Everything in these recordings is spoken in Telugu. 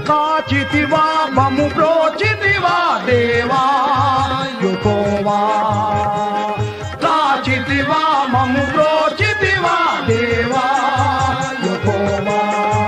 కాచితివా మము ప్రోచితివా దేవా యుకోవా కాచితివా మము ప్రోచితివా దేవా యుకోవా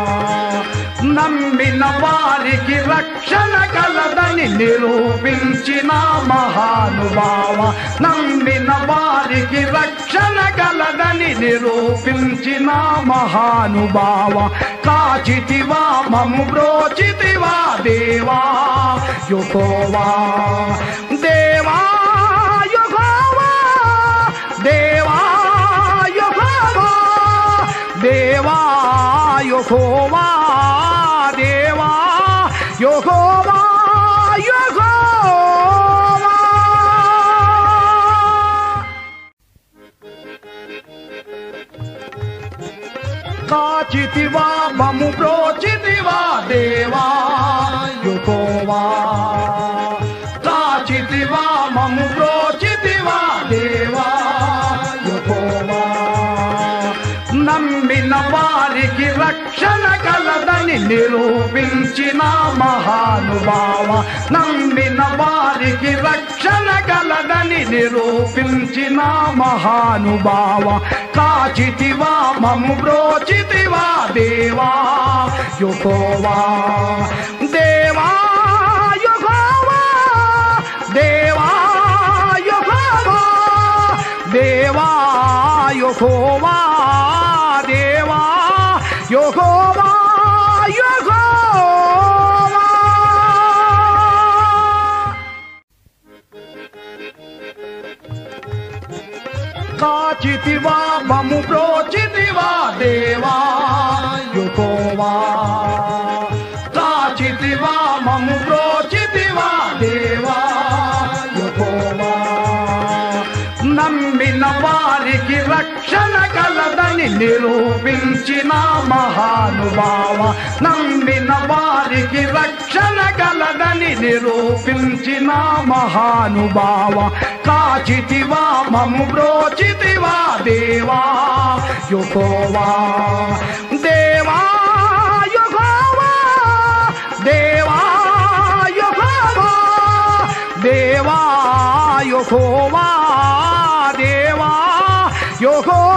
నమ్మిన వారికి రక్షణ కలదని నిరూపించిన మహానుభావ నమ్మిన వారికి రక్షణ కలదని నిరూపించిన మహానుభావ కాచితివా మము బ్రోచితివా దేవా యుకోవా దేవా యుకోవా దేవా యుకోవా దేవా యుకోవా దేవా యుకోవా యుకోవా కాచితివా మము ప్రోచితివా దేవా యుకోవా కాచితివా మము ప్రోచితివా దేవా యుకోవా నమ్మిన వారికి రక్షణ కలదని నిరూపించిన మహానుభావ నమ్మిన వారికి రక్షణ కలదని నిరూపించిన మహానుభావ కాచితివా మము బ్రోచితివా దేవా యుకోవా దేవా యుకోవా దేవా యుకోవా దేవా యుకోవా దేవా యుకోవా యుకోవా కాచితివా మము ప్రోచితివా దేవా యుకోవా కాచితివా మము ప్రోచితివా దేవా యుకోవా నమ్మిన వారికి రక్షణ కలదని నిరూపించిన మహానుభావ నమ్మిన వారికి రక్షణ కలదని నిరూపించిన మహానుభావ కాచితివా మము బ్రోచితివా దేవా యుకోవా దేవా యుకోవా దేవా యుకోవా దేవా యుకోవా దేవా యుకోవా